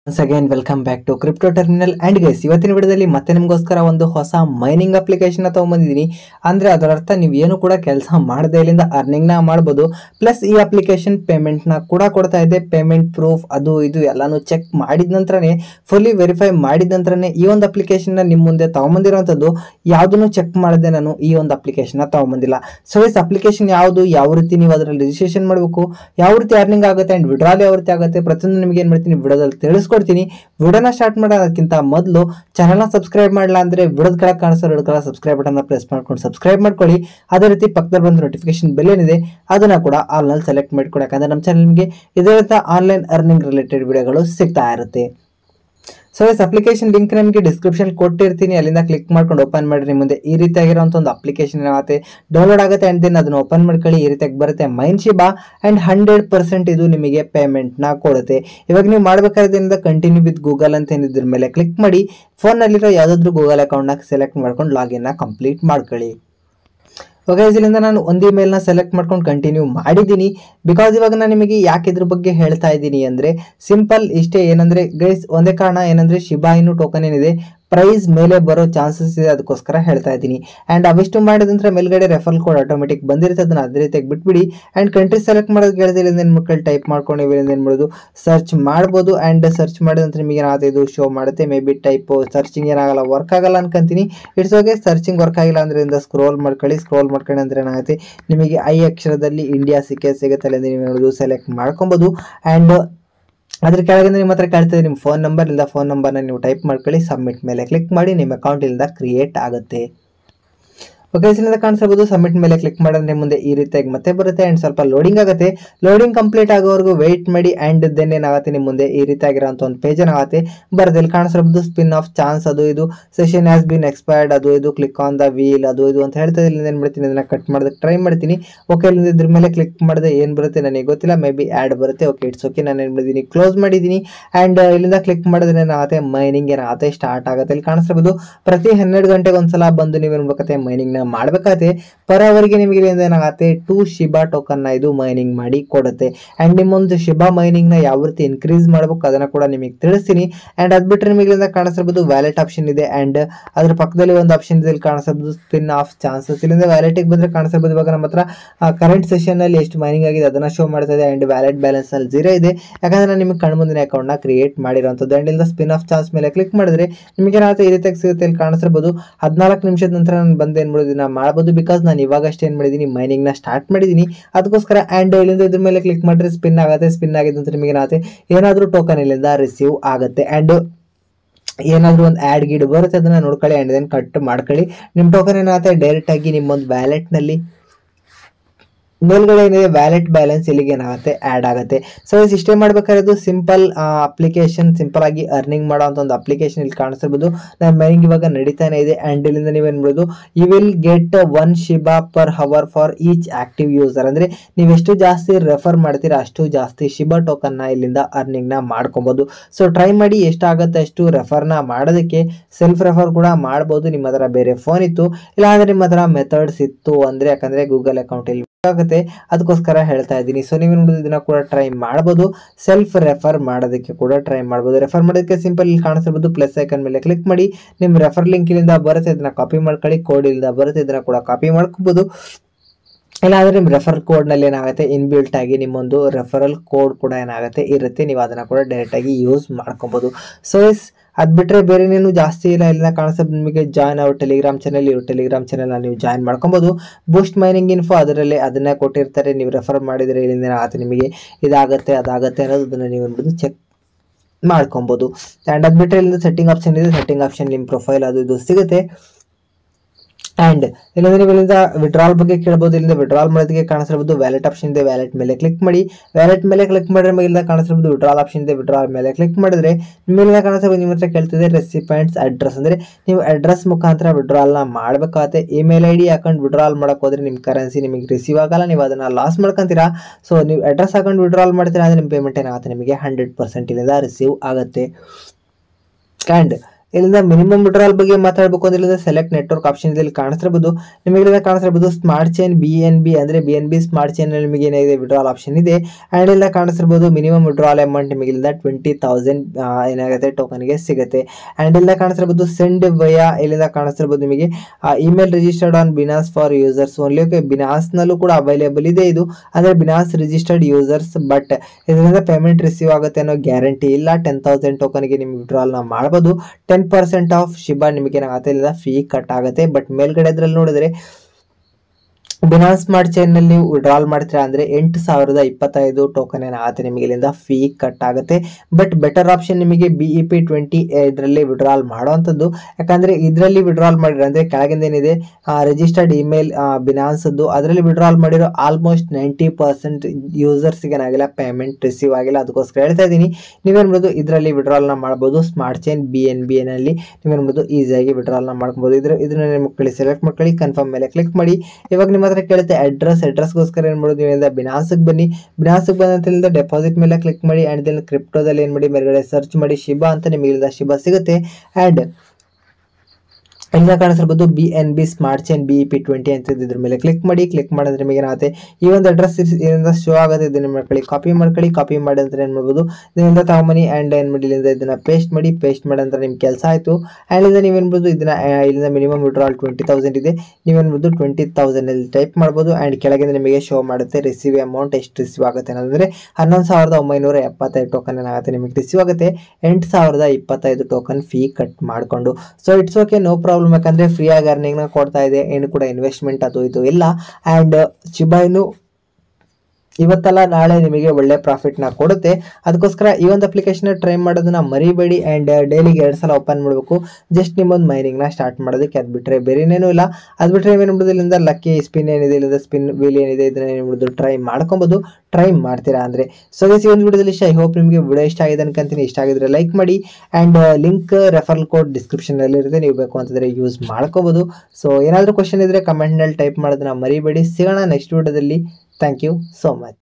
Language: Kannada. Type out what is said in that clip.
once again welcome back to crypto terminal and guys ಇವತ್ತಿನ ವಿಡಿಯೋದಲ್ಲಿ ಮತ್ತೆ ನಿಮಗೋಸ್ಕರ ಒಂದು ಹೊಸ ಮೈನಿಂಗ್ ಅಪ್ಲಿಕೇಶನ್ ತೊಗೊಂಬಂದಿದ್ದೀನಿ ಅಂದರೆ ಅದರ ಅರ್ಥ ನೀವು ಏನು ಕೂಡ ಕೆಲಸ ಮಾಡದೆ ಇಲ್ಲಿಂದ ಅರ್ನಿಂಗ್ನ ಮಾಡ್ಬೋದು ಪ್ಲಸ್ ಈ ಅಪ್ಲಿಕೇಶನ್ ಪೇಮೆಂಟ್ನ ಕೂಡ ಕೊಡ್ತಾ ಇದೆ ಪೇಮೆಂಟ್ ಪ್ರೂಫ್ ಅದು ಇದು ಎಲ್ಲಾನು ಚೆಕ್ ಮಾಡಿದ ನಂತರನೇ ಫುಲ್ಲಿ ವೆರಿಫೈ ಮಾಡಿದ ನಂತರನೇ ಈ ಒಂದು ಅಪ್ಲಿಕೇಶನ್ನ ನಿಮ್ಮ ಮುಂದೆ ತೊಗೊಂಬಂದಿರೋಂಥದ್ದು ಯಾವುದನ್ನು ಚೆಕ್ ಮಾಡದೆ ನಾನು ಈ ಒಂದು ಅಪ್ಲಿಕೇಶನ್ನ ತೊಗೊಂಬಂದಿಲ್ಲ ಸೊ ಇಸ್ ಅಪ್ಲಿಕೇಶನ್ ಯಾವುದು ಯಾವ ರೀತಿ ನೀವು ಅದರಲ್ಲಿ ರಿಜಿಸ್ಟ್ರೇಷನ್ ಮಾಡಬೇಕು ಯಾವ ರೀತಿ ಅರ್ನಿಂಗ್ ಆಗುತ್ತೆ ಆ್ಯಂಡ್ ವಿಡ್ರಾಲ್ ಯಾವ ರೀತಿ ಆಗುತ್ತೆ ಪ್ರತಿಯೊಂದು ನಿಮಗೆ ಏನು ಮಾಡ್ತೀನಿ ವಿಡಿಯೋದಲ್ಲಿ ತಿಳಿಸ್ಕೊಡ್ತೀನಿ ವಿಡಿಯೋನ ಸ್ಟಾರ್ಟ್ ಮಾಡೋದಕ್ಕಿಂತ ಮೊದಲು ಚಾನಲ್ನ ಸಬ್ಸ್ಕ್ರೈಬ್ ಮಾಡಲ್ಲ ಅಂದರೆ ವಿಡಿಯೋದ ಕೆಳಗೆ ಕಾಣಿಸೋ ರೆಡ್ ಕಲರ್ ಸಬ್ಸ್ಕ್ರೈಬ್ ಬಟನ್ನ ಪ್ರೆಸ್ ಮಾಡ್ಕೊಂಡು ಸಬ್ಸ್ಕ್ರೈಬ್ ಮಾಡ್ಕೊಳ್ಳಿ ಅದೇ ರೀತಿ ಪಕ್ಕದಲ್ಲಿ ಬಂದ ನೋಟಿಫಿಕೇಶನ್ ಬೆಲ್ ಏನಿದೆ ಅದನ್ನ ಕೂಡ ಆಲ್ನಲ್ಲಿ ಸೆಲೆಕ್ಟ್ ಮಾಡ್ಕೊಡಿ ಯಾಕಂದ್ರೆ ನಮ್ಮ ಚಾನಲ್ ನಿಮಗೆ ಇದೇ ರೀತಿ ಆನ್ಲೈನ್ ಅರ್ನಿಂಗ್ ರಿಲೇಟೆಡ್ ವಿಡಿಯೋಗಳು ಸಿಗ್ತಾ ಇರುತ್ತೆ ಸೊ ಇಸ್ ಅಪ್ಲಿಕೇಶನ್ ಲಿಂಕ್ ನಿಮಗೆ ಡಿಸ್ಕ್ರಿಪ್ಷನ್ ಕೊಟ್ಟಿರ್ತೀನಿ ಅಲ್ಲಿಂದ ಕ್ಲಿಕ್ ಮಾಡ್ಕೊಂಡು ಓಪನ್ ಮಾಡಿರಿ ಮುಂದೆ ಈ ರೀತಿಯಾಗಿರುವಂಥ ಒಂದು ಅಪ್ಲಿಕೇಶನ್ ಏನಾಗುತ್ತೆ ಡೌನ್ಲೋಡ್ ಆಗುತ್ತೆ ಆ್ಯಂಡ್ ದೆನ್ ಅದನ್ನು ಓಪನ್ ಮಾಡ್ಕೊಳ್ಳಿ ಈ ರೀತಿಯಾಗಿ ಬರುತ್ತೆ main Shiba and hundred percent ಇದು ನಿಮಗೆ ಪೇಮೆಂಟ್ನ ಕೊಡುತ್ತೆ ಇವಾಗ ನೀವು ಮಾಡಬೇಕಾದ್ರಿಂದ ಕಂಟಿನ್ಯೂ ವಿತ್ ಗೂಗಲ್ ಅಂತ ಏನಿದ್ರ ಮೇಲೆ ಕ್ಲಿಕ್ ಮಾಡಿ ಫೋನ್ನಲ್ಲಿರೋ ಯಾವುದಾದ್ರೂ ಗೂಗಲ್ ಅಕೌಂಟ್ನ ಸೆಲೆಕ್ಟ್ ಮಾಡ್ಕೊಂಡು ಲಾಗಿನ್ನ ಕಂಪ್ಲೀಟ್ ಮಾಡ್ಕೊಳ್ಳಿ ಓಕೆ ಇದರಿಂದ ನಾನು ಒಂದು ಇಮೇಲ್ನ ಸೆಲೆಕ್ಟ್ ಮಾಡ್ಕೊಂಡು ಕಂಟಿನ್ಯೂ ಮಾಡಿದ್ದೀನಿ ಬಿಕಾಸ್ ಇವಾಗ ನಾನು ನಿಮಗೆ ಯಾಕೆ ಇದ್ರ ಬಗ್ಗೆ ಹೇಳ್ತಾ ಇದ್ದೀನಿ ಅಂದರೆ ಸಿಂಪಲ್ ಇಷ್ಟೇ ಏನಂದರೆ ಗೈಸ್ ಒಂದೇ ಕಾರಣ ಏನಂದರೆ ಶಿಬಾ ಇನ್ನು ಟೋಕನ್ ಏನಿದೆ ಪ್ರೈಸ್ ಮೇಲೆ ಬರೋ ಚಾನ್ಸಸ್ ಇದೆ ಅದಕ್ಕೋಸ್ಕರ ಹೇಳ್ತಾ ಇದ್ದೀನಿ ಆ್ಯಂಡ್ ಅವಿಷ್ಟು ಮಾಡಿದಂದ್ರೆ ಮೇಲ್ಗಡೆ ರೆಫರ್ ಕೋಡ್ ಆಟೋಮೆಟಿಕ್ ಬಂದಿರುತ್ತೆ ಅದನ್ನ ಅದೇ ರೀತಿಯಾಗಿ ಬಿಟ್ಬಿಡಿ ಆ್ಯಂಡ್ ಕಂಟ್ರಿ ಸೆಲೆಕ್ಟ್ ಮಾಡೋದು ಕೇಳಿದ್ರೆ ಇಲ್ಲಿಂದ ಏನು ಮಕ್ಕಳು ಟೈಪ್ ಮಾಡ್ಕೊಂಡು ಇಲ್ಲಿಂದ ಏನು ಮಾಡೋದು ಸರ್ಚ್ ಮಾಡ್ಬೋದು ಆ್ಯಂಡ್ ಸರ್ಚ್ ಮಾಡಿದಂದ್ರೆ ನಿಮಗೆ ಏನಾಗುತ್ತೆ ಇದು ಶೋ ಮಾಡುತ್ತೆ ಮೇ ಬಿ ಟೈಪ್ ಸರ್ಚಿಂಗ್ ಏನಾಗಲ್ಲ ವರ್ಕ್ ಆಗಲ್ಲ ಅನ್ಕೊಂತೀನಿ ಇಟ್ಸ್ ಓಕೆ ಸರ್ಚಿಂಗ್ ವರ್ಕ್ ಆಗಿಲ್ಲ ಅಂದ್ರೆ ಇಂದ ಸ್ಕ್ರೋಲ್ ಮಾಡ್ಕೊಳ್ಳಿ ಸ್ಕ್ರೋಲ್ ಮಾಡ್ಕೊಂಡು ಅಂದ್ರೆ ಏನಾಗುತ್ತೆ ನಿಮಗೆ ಐ ಅಕ್ಷರದಲ್ಲಿ ಇಂಡಿಯಾ ಸಿಕ್ಕೇ ಸಿಗುತ್ತೆ ಅಲ್ಲಿಂದ ನೀವು ನೋಡೋದು ಸೆಲೆಕ್ಟ್ ಮಾಡ್ಕೊಬೋದು ಆ್ಯಂಡ್ ಅದ್ರ ಕೆಳಗಿಂದ ನಿಮ್ಮ ಹತ್ರ ಕೇಳ್ತದೆ ನಿಮ್ಮ ಫೋನ್ ನಂಬರ್ ಇಲ್ಲ ಫೋನ್ ನಂಬರ್ನ ನೀವು ಟೈಪ್ ಮಾಡ್ಕೊಳ್ಳಿ ಸಬ್ಮಿಟ್ ಮೇಲೆ ಕ್ಲಿಕ್ ಮಾಡಿ ನಿಮ್ಮ ಅಕೌಂಟ್ ಇಲ್ಲಿಂದ ಕ್ರಿಯೇಟ್ ಆಗುತ್ತೆ ಓಕೆ ಇಲ್ಲಿಂದ ಕಾಣಿಸಬಹುದು ಸಬ್ಮಿಟ್ ಮೇಲೆ ಕ್ಲಿಕ್ ಮಾಡಿದ್ರೆ ಮುಂದೆ ಈ ರೀತಿಯಾಗಿ ಮತ್ತೆ ಬರುತ್ತೆ ಆ್ಯಂಡ್ ಸ್ವಲ್ಪ ಲೋಡಿಂಗ್ ಆಗುತ್ತೆ ಲೋಡಿಂಗ್ ಕಂಪ್ಲೀಟ್ ಆಗೋವರೆಗೂ ವೆಯ್ಟ್ ಮಾಡಿ ಆ್ಯಂಡ್ ದೆನ್ ಏನಾಗುತ್ತೆ ನಿಮ್ಮ ಮುಂದೆ ಈ ರೀತಿಯಾಗಿರೋಂಥ ಒಂದು ಪೇಜ್ ಏನಾಗುತ್ತೆ ಬರುತ್ತೆ ಇಲ್ಲಿ ಕಾಣಿಸಿರ್ಬೋದು ಸ್ಪಿನ್ ಆಫ್ ಚಾನ್ಸ್ ಅದು ಇದು ಸೆಷನ್ ಹ್ಯಾಸ್ ಬಿನ್ ಎಕ್ಸ್ಪೈರ್ಡ್ ಅದು ಇದು ಕ್ಲಿಕ್ ಆನ್ ದ ವೀಲ್ ಅದು ಇದು ಅಂತ ಹೇಳ್ತದೆ ಇಲ್ಲಿಂದ ಏನು ಮಾಡ್ತೀನಿ ಇದನ್ನ ಕಟ್ ಮಾಡೋದಕ್ಕೆ ಟ್ರೈ ಮಾಡ್ತೀನಿ ಓಕೆ ಇಲ್ಲಿಂದ ಇದ್ರ ಮೇಲೆ ಕ್ಲಿಕ್ ಮಾಡಿದ್ರೆ ಏನು ಬರುತ್ತೆ ನನಗೆ ಗೊತ್ತಿಲ್ಲ ಮೇ ಬಿ ಆ್ಯಡ್ ಬರುತ್ತೆ ಓಕೆ ಇಟ್ಸ್ ಓಕೆ ನಾನು ಏನು ಮಾಡಿದ್ದೀನಿ ಕ್ಲೋಸ್ ಮಾಡಿದ್ದೀನಿ ಆ್ಯಂಡ್ ಇಲ್ಲಿಂದ ಕ್ಲಿಕ್ ಮಾಡಿದ್ರೆ ಏನಾಗುತ್ತೆ ಮೈನಿಂಗ್ ಏನಾಗುತ್ತೆ ಸ್ಟಾರ್ಟ್ ಆಗುತ್ತೆ ಇಲ್ಲಿ ಕಾಣಿಸ್ತಿರ್ಬೋದು ಪ್ರತಿ ಹನ್ನೆರಡು ಗಂಟೆಗೆ ಒಂದ್ಸಲ ಬಂದು ನೀವೇನು ಮಾಡ್ಬೇಕತ್ತೆ ಮೈನಿಂಗ್ನ ಮಾಡಬೇಕಾಗುತ್ತೆ ಪರ್ ಅವರ್ಗೆ ನಿಮಗೆ ಇಲ್ಲಿಂದ ಏನಾಗುತ್ತೆ ಟೂ ಶಿಬಾ ಟೋಕನ್ನ ಇದು ಮೈನಿಂಗ್ ಮಾಡಿ ಕೊಡುತ್ತೆ ಆ್ಯಂಡ್ ನಿಮ್ಮೊಂದು ಶಿಬಾ ಮೈನಿಂಗ್ನ ಯಾವ ರೀತಿ ಇನ್ಕ್ರೀಸ್ ಮಾಡಬೇಕು ಅದನ್ನು ಕೂಡ ನಿಮಗೆ ತಿಳಿಸ್ತೀನಿ ಆ್ಯಂಡ್ ಅದು ಬಿಟ್ಟರೆ ನಿಮಗೆ ಇಲ್ಲಿಂದ ಕಾಣಿಸ್ತಿರ್ಬೋದು ವ್ಯಾಲೆಟ್ ಆಪ್ಷನ್ ಇದೆ ಆ್ಯಂಡ್ ಅದ್ರ ಪಕ್ಕದಲ್ಲಿ ಒಂದು ಆಪ್ಷನ್ ಇದೆ ಇಲ್ಲಿ ಕಾಣಿಸ್ತಿರ್ಬೋದು ಸ್ಪಿನ್ ಆಫ್ ಚಾನ್ಸಸ್ ಇಲ್ಲಿಂದ ವ್ಯಾಲೆಟಿಗೆ ಬಂದರೆ ಕಾಣಿಸ್ತಿರ್ಬೋದು ಇವಾಗ ನಮ್ಮ ಹತ್ರ ಕರೆಂಟ್ ಸೆಷನ್ನಲ್ಲಿ ಎಷ್ಟು ಮೈನಿಂಗ್ ಆಗಿದೆ ಅದನ್ನು ಶೋ ಮಾಡ್ತಾ ಇದೆ ಆ್ಯಂಡ್ ವ್ಯಾಲೆಟ್ ಬ್ಯಾಲೆನ್ಸ್ನಲ್ಲಿ ಜೀರೋ ಇದೆ ಯಾಕಂದರೆ ನಾನು ನಿಮಗೆ ಕಣ್ಮುಂದಿನ ಅಕೌಂಟ್ನ ಕ್ರಿಯೇಟ್ ಮಾಡಿರೋಂಥದ್ದು ಆ್ಯಂಡ್ ಇಲ್ಲಿಂದ ಸ್ಪಿನ್ ಆಫ್ ಚಾನ್ಸ್ ಮೇಲೆ ಕ್ಲಿಕ್ ಮಾಡಿದ್ರೆ ನಿಮಗೆ ಏನಾಗುತ್ತೆ ಈ ರೀತಿಯಾಗಿ ಸಿಗುತ್ತೆ ಇಲ್ಲಿ ಕಾಣಿಸ್ತಿರ್ಬೋದು ಹದಿನಾಲ್ಕು ನಿಮಿಷದ ನಂತರ ನಾನು ಬಂದು ಏನು ಮಾಡೋದು ಇದನ್ನ ಮಾಡ್ಬೋದು ಬಿಕಾಸ್ ನಾನು ಇವಾಗಷ್ಟೇ ಏನು ಮಾಡಿದ್ದೀನಿ ಮೈನಿಂಗ್ನ ಸ್ಟಾರ್ಟ್ ಮಾಡಿದ್ದೀನಿ ಅದಕ್ಕೋಸ್ಕರ ಆ್ಯಂಡ್ ಇಲ್ಲಿಂದ ಇದ್ರ ಮೇಲೆ ಕ್ಲಿಕ್ ಮಾಡಿದ್ರೆ ಸ್ಪಿನ್ ಆಗುತ್ತೆ ಸ್ಪಿನ್ ಆಗಿದೆ ಅಂತ ನಿಮಗೆ ಏನಾಗುತ್ತೆ ಏನಾದರೂ ಟೋಕನ್ ಇಲ್ಲಿಂದ ರಿಸೀವ್ ಆಗುತ್ತೆ ಆ್ಯಂಡ್ ಏನಾದರೂ ಒಂದು ಆ್ಯಡ್ ಗಿಡ್ ಬರುತ್ತೆ ಅದನ್ನು ನೋಡ್ಕೊಳ್ಳಿ ಆ್ಯಂಡ್ ದೆನ್ ಕಟ್ ಮಾಡ್ಕೊಳ್ಳಿ ನಿಮ್ಮ ಟೋಕನ್ ಏನಾಗುತ್ತೆ ಡೈರೆಕ್ಟಾಗಿ ನಿಮ್ಮೊಂದು ವ್ಯಾಲೆಟ್ನಲ್ಲಿ ಮೇಲ್ಗಡೆ ಏನಿದೆ ವ್ಯಾಲೆಟ್ ಬ್ಯಾಲೆನ್ಸ್ ಇಲ್ಲಿಗೆ ಏನಾಗುತ್ತೆ ಆ್ಯಡ್ ಆಗುತ್ತೆ ಸೊ ಇಷ್ಟೇ ಮಾಡ್ಬೇಕಾದ್ರೆ ಸಿಂಪಲ್ ಅಪ್ಲಿಕೇಶನ್ ಸಿಂಪಲ್ ಆಗಿ ಅರ್ನಿಂಗ್ ಮಾಡೋ ಅಂತ ಒಂದು ಅಪ್ಲಿಕೇಶನ್ ಇಲ್ಲಿ ಕಾಣಿಸ್ತಿರ್ಬೋದು ನಾನು ಮೈನಿಂಗ್ ಇವಾಗ ನಡೀತಾನೆ ಇದೆ ಆ್ಯಂಡ್ ಇಲ್ಲಿಂದ ನೀವೇನು ಮಾಡ್ಬೋದು you will get one Shiba per hour for each active user ಅಂದರೆ ನೀವು ಎಷ್ಟು ಜಾಸ್ತಿ ರೆಫರ್ ಮಾಡ್ತೀರಾ ಅಷ್ಟು ಜಾಸ್ತಿ ಶಿಬಾ ಟೋಕನ್ನ ಇಲ್ಲಿಂದ ಅರ್ನಿಂಗ್ನ ಮಾಡ್ಕೊಬೋದು ಸೊ ಟ್ರೈ ಮಾಡಿ ಎಷ್ಟಾಗುತ್ತೆ ಅಷ್ಟು ರೆಫರ್ನ ಮಾಡೋದಕ್ಕೆ ಸೆಲ್ಫ್ ರೆಫರ್ ಕೂಡ ಮಾಡ್ಬೋದು ನಿಮ್ಮ ಹತ್ರ ಬೇರೆ ಫೋನ್ ಇತ್ತು ಇಲ್ಲಾಂದರೆ ನಿಮ್ಮ ಹತ್ರ ಮೆಥಡ್ಸ್ ಇತ್ತು ಅಂದರೆ ಯಾಕಂದರೆ ಗೂಗಲ್ ಅಕೌಂಟ್ ಇಲ್ಲಿ ಆಗುತ್ತೆ ಅದಕ್ಕೋಸ್ಕರ ಹೇಳ್ತಾ ಇದ್ದೀನಿ ಸೊ ನೀವು ನೋಡೋದು ಇದನ್ನ ಕೂಡ ಟ್ರೈ ಮಾಡ್ಬೋದು ಸೆಲ್ಫ್ ರೆಫರ್ ಮಾಡೋದಕ್ಕೆ ಕೂಡ ಟ್ರೈ ಮಾಡ್ಬೋದು ರೆಫರ್ ಮಾಡೋದಕ್ಕೆ ಸಿಂಪಲ್ ಇಲ್ಲಿ ಕಾಣಿಸ್ತಿರ್ಬೋದು ಪ್ಲಸ್ ಐಕನ್ ಮೇಲೆ ಕ್ಲಿಕ್ ಮಾಡಿ ನಿಮ್ಮ ರೆಫರ್ ಲಿಂಕ್ ಇಲ್ಲಿಂದ ಬರುತ್ತೆ ಇದನ್ನ ಕಾಪಿ ಮಾಡ್ಕೊಳ್ಳಿ ಕೋಡ್ ಇಲ್ಲಿಂದ ಬರುತ್ತೆ ಇದನ್ನ ಕೂಡ ಕಾಪಿ ಮಾಡ್ಕೋಬೋದು ಇಲ್ಲಾಂದ್ರೆ ನಿಮ್ಮ ರೆಫರ್ ಕೋಡ್ನಲ್ಲಿ ಏನಾಗುತ್ತೆ ಇನ್ಬಿಲ್ಟ್ ಆಗಿ ನಿಮ್ಮೊಂದು ರೆಫರಲ್ ಕೋಡ್ ಕೂಡ ಏನಾಗುತ್ತೆ ಇರುತ್ತೆ ನೀವು ಅದನ್ನು ಕೂಡ ಡೈರೆಕ್ಟಾಗಿ ಯೂಸ್ ಮಾಡ್ಕೊಬೋದು ಸೊ ಎಸ್ ಅದು ಬಿಟ್ಟರೆ ಬೇರೆ ಏನು ಜಾಸ್ತಿ ಇಲ್ಲ ಇಲ್ಲಿಂದ ಕಾಣಿಸೋದು ನಿಮಗೆ ಜಾಯ್ನ್ ಅವ್ರ ಟೆಲಿಗ್ರಾಮ್ ಚಾನಲ್ ಇರೋ ಟೆಲಿಗ್ರಾಮ್ ಚಾನಲ್ನ ನೀವು ಜಾಯ್ನ್ ಮಾಡ್ಕೊಬೋದು ಬೂಸ್ಟ್ ಮೈನಿಂಗ್ ಇನ್ಫೋ ಅದರಲ್ಲಿ ಅದನ್ನೇ ಕೊಟ್ಟಿರ್ತಾರೆ ನೀವು ರೆಫರ್ ಮಾಡಿದರೆ ಇಲ್ಲಿಂದ ಏನಾಗುತ್ತೆ ನಿಮಗೆ ಇದಾಗುತ್ತೆ ಅದಾಗುತ್ತೆ ಅನ್ನೋದು ಅದನ್ನು ನೀವು ಏನ್ಬೋದು ಚೆಕ್ ಮಾಡ್ಕೊಬೋದು ಆ್ಯಂಡ್ ಅದು ಬಿಟ್ಟರೆ ಇಲ್ಲಿಂದ ಸೆಟ್ಟಿಂಗ್ ಆಪ್ಷನ್ ಇದೆ ಸೆಟ್ಟಿಂಗ್ ಆಪ್ಷನ್ ನಿಮ್ಮ ಪ್ರೊಫೈಲ್ ಅದು ಇದು ಸಿಗುತ್ತೆ ಆ್ಯಂಡ್ ಇಲ್ಲಿಂದ ನೀವು ಇಲ್ಲಿಂದ ವಿಡ್ರಾಲ್ ಬಗ್ಗೆ ಕೇಳ್ಬೋದು ಇಲ್ಲಿಂದ ವಿಡ್ರಾಲ್ ಮಾಡೋದಕ್ಕೆ ಕಾಣಿಸಿರ್ಬೋದು ವ್ಯಾಲೆಟ್ ಆಪ್ಷನ್ ಇದೆ ವ್ಯಾಲೆಟ್ ಮೇಲೆ ಕ್ಲಿಕ್ ಮಾಡಿ ವ್ಯಾಲೆಟ್ ಮೇಲೆ ಕ್ಲಿಕ್ ಮಾಡಿದ್ರೆ ನಿಮಗೆ ಇಲ್ಲಿಂದ ಕಾಣಿಸಿರ್ಬೋದು ವಿಡ್ರಾಲ್ ಆಪ್ಷನ್ ಇದೆ ವಿಡ್ರಾಲ್ ಮೇಲೆ ಕ್ಲಿಕ್ ಮಾಡಿದ್ರೆ ನಿಮ್ಮೆಲ್ಲ ಕಾಣಿಸಿರ್ಬೋದು ನಿಮ್ಮ ಹತ್ರ ಕೇಳ್ತಿದೆ ರೆಸಿಪೆಂಟ್ಸ್ ಅಡ್ರೆಸ್ ಅಂದರೆ ನೀವು ಅಡ್ರೆಸ್ ಮುಖಾಂತರ ವಿಡ್ರಾಲ್ನ ಮಾಡಬೇಕಾಗುತ್ತೆ ಇಮೇಲ್ ಐ ಡಿ ಹಾಕೊಂಡು ವಿಡ್ರಾಲ್ ಮಾಡೋಕೆ ಹೋದ್ರೆ ನಿಮ್ಮ ಕರೆನ್ಸಿ ನಿಮಗೆ ರಿಸೀವ್ ಆಗಲ್ಲ ನೀವು ಅದನ್ನು ಲಾಸ್ ಮಾಡ್ಕೊಂತೀರಾ ಸೊ ನೀವು ಅಡ್ರೆಸ್ ಹಾಕೊಂಡು ವಿಡ್ರಾಲ್ ಮಾಡ್ತೀರಾ ಅಂದರೆ ನಿಮ್ಮ ಪೇಮೆಂಟ್ ಏನಾಗುತ್ತೆ ನಿಮಗೆ ಹಂಡ್ರೆಡ್ ಪರ್ಸೆಂಟ್ ಇಲ್ಲಿಂದ ರಿಸೀವ್ ಆಗುತ್ತೆ ಆ್ಯಂಡ್ ಇಲ್ಲಿಂದ ಮಿನಿಮಮ್ ವಿಡ್ರಾಲ್ ಬಗ್ಗೆ ಮಾತಾಡಬೇಕು ಅಂದ್ರೆ ಇಲ್ಲಿಂದ ಸೆಲೆಕ್ಟ್ ನೆಟ್ವರ್ಕ್ ಆಪ್ಷನ್ ಇಲ್ಲಿ ಕಾಣಿಸ್ತಿರ್ಬೋದು ನಿಮಗೆ ಇಲ್ಲಿಂದ ಕಾಣಿಸ್ತಿರ್ಬೋದು smart chain B N B ಅಂದ್ರೆ B N B smart chain ನಿಮಗೆ ಏನಿದೆ ವಿಡ್ರಾಲ್ ಆಪ್ಷನ್ ಇದೆ ಆ್ಯಂಡ್ ಇಲ್ಲ ಕಾಣಿಸ್ತಿರ್ಬೋದು ಮಿನಿಮಮ್ ವಿಡ್ರಾಲ್ ಅಮೌಂಟ್ ನಿಮಗೆ ಇಲ್ಲಿಂದ ಟ್ವೆಂಟಿ ತೌಸಂಡ್ ಏನಾಗುತ್ತೆ ಟೋಕನ್ಗೆ ಸಿಗುತ್ತೆ ಆ್ಯಂಡ್ ಇಲ್ಲ ಕಾಣಿಸ್ತಿರ್ಬೋದು ಸೆಂಡ್ ವಯ ಇಲ್ಲಿಂದ ಕಾಣಿಸ್ತಿರ್ಬೋದು ನಿಮಗೆ email registered on Binance for users only okay ಬಿನಾಸ್ನಲ್ಲೂ ಕೂಡ ಅವೈಲೇಬಲ್ ಇದೆ ಇದು ಅಂದರೆ ಬಿನಾಸ್ ರಿಜಿಸ್ಟರ್ಡ್ ಯೂಸರ್ಸ್ ಬಟ್ ಇದರಿಂದ ಪೇಮೆಂಟ್ ರಿಸೀವ್ ಆಗುತ್ತೆ ಅನ್ನೋ ಗ್ಯಾರಂಟಿ ಇಲ್ಲ ಟೆನ್ ತೌಸಂಡ್ ಟೋಕನ್ಗೆ ನಿಮಗೆ ವಿಡ್ರಾಲ್ನ ಮಾಡ್ಬೋದು ಟೆನ್ ಪರ್ಸೆಂಟ್ ಆಫ್ ಶಿಬಾ ನಿಮಗೆ ಏನಾಗುತ್ತೆ ಇಲ್ಲಿಂದ ಫೀ ಕಟ್ ಆಗುತ್ತೆ ಬಟ್ ಮೇಲ್ಗಡೆ ಇದ್ರಲ್ಲಿ ನೋಡಿದ್ರೆ ಬಿನಾನ್ಸ್ ಸ್ಮಾರ್ಟ್ ಚೈನ್ ನಲ್ಲಿ ನೀವು ವಿಡ್ರಾಲ್ ಮಾಡ್ತೀರಾ ಅಂದ್ರೆ ಎಂಟು ಸಾವಿರದ ಇಪ್ಪತ್ತೈದು ಟೋಕನ್ ಏನಾಗುತ್ತೆ ನಿಮಗೆ ಇಲ್ಲಿಂದ ಫೀ ಕಟ್ ಆಗುತ್ತೆ ಬಟ್ ಬೆಟರ್ ಆಪ್ಷನ್ ನಿಮಗೆ ಬಿ ಇ ಪಿ ಟ್ವೆಂಟಿ ಇದರಲ್ಲಿ ವಿಡ್ರಾಲ್ ಮಾಡುವಂಥದ್ದು ಯಾಕಂದ್ರೆ ಇದರಲ್ಲಿ ವಿಡ್ರಾಲ್ ಮಾಡಿರೋ ಅಂದ್ರೆ ಕೆಳಗಿಂದ ಏನಿದೆ ರಿಜಿಸ್ಟರ್ಡ್ ಇಮೇಲ್ ಬಿನಾನ್ಸ್ದು ಅದರಲ್ಲಿ ವಿಡ್ರಾಲ್ ಮಾಡಿರೋ ಆಲ್ಮೋಸ್ಟ್ ನೈಂಟಿ ಪರ್ಸೆಂಟ್ ಯೂಸರ್ಸ್ಗೆ ಏನಾಗಿಲ್ಲ ಪೇಮೆಂಟ್ ರಿಸೀವ್ ಆಗಿಲ್ಲ ಅದಕ್ಕೋಸ್ಕರ ಹೇಳ್ತಾ ಇದ್ದೀನಿ ನೀವೇನ್ಬೋದು ಇದರಲ್ಲಿ ವಿಡ್ರಾಲ್ನ ಮಾಡ್ಬೋದು smart chain B N B ಎನಲ್ಲಿ ನೀವೇನ್ಬೋದು ಈಸಿಯಾಗಿ ವಿಡ್ರಾಲ್ನ ಮಾಡ್ಕೊಬೋದು ಇದ್ರ ಇದನ್ನ ನಿಮ್ಮ ಮಕ್ಕಳಿಗೆ ಸೆಲೆಕ್ಟ್ ಮಾಡ್ಕೊಳ್ಳಿ ಕನ್ಫರ್ಮ್ ಮೇಲೆ ಕ್ಲಿಕ್ ಮಾಡಿ ಇವಾಗ ನಿಮ್ಮ ಹತ್ರ ಕೇಳುತ್ತೆ ಅಡ್ರೆಸ್ ಅಡ್ರೆಸ್ಗೋಸ್ಕರ ಏನು ಮಾಡೋದು ನೀವು ಬಿನಾಸಕ್ಕೆ ಬನ್ನಿ ಬಿನಾಸಕ್ಕೆ ಬಂದಂತ ಡೆಪಾಸಿಟ್ ಮೇಲೆ ಕ್ಲಿಕ್ ಮಾಡಿ ಆ್ಯಂಡ್ ದೆನ್ ಕ್ರಿಪ್ಟೋದಲ್ಲಿ ಏನು ಮಾಡಿ ಮೇಲ್ಗಡೆ ಸರ್ಚ್ ಮಾಡಿ ಶಿಬಾ ಅಂತ ನಿಮಗೆ ಇಲ್ಲಿಂದ ಶಿಬಾ ಸಿಗುತ್ತೆ ಆ್ಯಂಡ್ ಇಲ್ಲಿಂದ ಕಾಣಿಸಿರ್ಬೋದು B N B smart chain B E P twenty ಅಂತ ಇದ್ರ ಮೇಲೆ ಕ್ಲಿಕ್ ಮಾಡಿ ಕ್ಲಿಕ್ ಮಾಡಿದ್ರೆ ನಿಮಗೆ ಏನಾಗುತ್ತೆ ಈ ಒಂದು ಅಡ್ರೆಸ್ ಇದರಿಂದ ಶೋ ಆಗುತ್ತೆ ಇದನ್ನ ಮಾಡ್ಕೊಳ್ಳಿ ಕಾಪಿ ಮಾಡ್ಕೊಳ್ಳಿ ಕಾಪಿ ಮಾಡಿ ಅಂತ ಏನು ಮಾಡ್ಬೋದು ಇದರಿಂದ ತಗೊಂಬನ್ನಿ ಆ್ಯಂಡ್ ಏನು ಮಾಡಿ ಇಲ್ಲಿಂದ ಇದನ್ನ ಪೇಸ್ಟ್ ಮಾಡಿ ಪೇಸ್ಟ್ ಮಾಡಿ ಅಂತ ನಿಮ್ಮ ಕೆಲಸ ಆಯಿತು ಆ್ಯಂಡ್ ಇಲ್ಲಿಂದ ನೀವೇನ್ಬೋದು ಇದನ್ನ ಆ, ಇಲ್ಲಿಂದ ಮಿನಿಮಮ್ ವಿಡ್ರಾಲ್ ಟ್ವೆಂಟಿ ತೌಸಂಡ್ ಇದೆ ನೀವೇನ್ಬೋದು ಟ್ವೆಂಟಿ ತೌಸಂಡ್ ಅಲ್ಲಿ ಟೈಪ್ ಮಾಡ್ಬೋದು ಆ್ಯಂಡ್ ಕೆಳಗಿಂದ ನಿಮಗೆ ಶೋ ಮಾಡುತ್ತೆ ರಿಸೀವ್ ಅಮೌಂಟ್ ಎಷ್ಟು ರಿಸೀವ್ ಆಗುತ್ತೆ ಅನ್ನೋದಂದ್ರೆ ಹನ್ನೊಂದು ಸಾವಿರದ ಒಂಬೈನೂರ ಎಪ್ಪತ್ತೈದು ಟೋಕನ್ ಏನಾಗುತ್ತೆ ನಿಮಗೆ ರಿಸೀವ್ ಆಗುತ್ತೆ ಎಂಟು ಸಾವಿರದ ಇಪ್ಪತ್ತೈದು ಟೋಕನ್ ಫೀ ಕಟ್ ಮಾಡಿಕೊಂಡು so it's okay no problem ಯಾಕಂದರೆ ಫ್ರೀಯಾಗಿ ಅರ್ನಿಂಗ್ನ ಕೊಡ್ತಾ ಇದೆ ಏನು ಕೂಡ ಇನ್ವೆಸ್ಟ್ಮೆಂಟ್ ಅದು ಇದು ಇಲ್ಲ ಆ್ಯಂಡ್ ಚಿಬಾಯ್ನು ಇವತ್ತಲ್ಲ ನಾಳೆ ನಿಮಗೆ ಒಳ್ಳೆ ಪ್ರಾಫಿಟ್ನ ಕೊಡುತ್ತೆ ಅದಕ್ಕೋಸ್ಕರ ಈ ಒಂದು ಅಪ್ಲಿಕೇಶನ್ ಟ್ರೈ ಮಾಡೋದನ್ನ ಮರಿಬೇಡಿ ಆ್ಯಂಡ್ ಡೈಲಿಗೆ ಎರಡು ಸಲ ಓಪನ್ ಮಾಡಬೇಕು ಜಸ್ಟ್ ನಿಮ್ಮೊಂದು ಮೈನಿಂಗ್ನ ಸ್ಟಾರ್ಟ್ ಮಾಡೋದಕ್ಕೆ ಅದು ಬಿಟ್ಟರೆ ಬೇರೆನೇನೂ ಇಲ್ಲ ಅದು ಬಿಟ್ಟರೆ ಏನು ಮಾಡೋದು ಇಲ್ಲಿಂದ ಲಕ್ಕಿ ಸ್ಪಿನ್ ಏನಿದೆ ಇಲ್ಲದ ಸ್ಪಿನ್ ವೀಲ್ ಏನಿದೆ ಇದನ್ನ ಏನು ಮಾಡೋದು ಟ್ರೈ ಮಾಡ್ಕೊಬೋದು ಟ್ರೈ ಮಾಡ್ತೀರಾ ಅಂದರೆ ಸೊ ಗೈಸ್ ಈ ಒಂದು ವಿಡಿಯೋದಲ್ಲಿ ಇಷ್ಟ ಐ ಹೋಪ್ ನಿಮಗೆ ವಿಡಿಯೋ ಇಷ್ಟ ಆಗಿದೆ ಅನ್ಕೊಂತೀನಿ ಇಷ್ಟ ಆಗಿದ್ರೆ ಲೈಕ್ ಮಾಡಿ ಆ್ಯಂಡ್ ಲಿಂಕ್ ರೆಫರಲ್ ಕೋಡ್ ಡಿಸ್ಕ್ರಿಪ್ಷನಲ್ಲಿ ಇರುತ್ತೆ ನೀವು ಬೇಕು ಅಂತಂದರೆ ಯೂಸ್ ಮಾಡ್ಕೋಬೋದು ಸೊ ಏನಾದರೂ ಕ್ವಶನ್ ಇದ್ದರೆ ಕಮೆಂಟ್ನಲ್ಲಿ ಟೈಪ್ ಮಾಡೋದನ್ನ ಮರಿಬೇಡಿ ಸಿಗೋಣ ನೆಕ್ಸ್ಟ್ ವಿಡಿಯೋದಲ್ಲಿ ಥ್ಯಾಂಕ್ ಯು ಸೋ ಮಚ್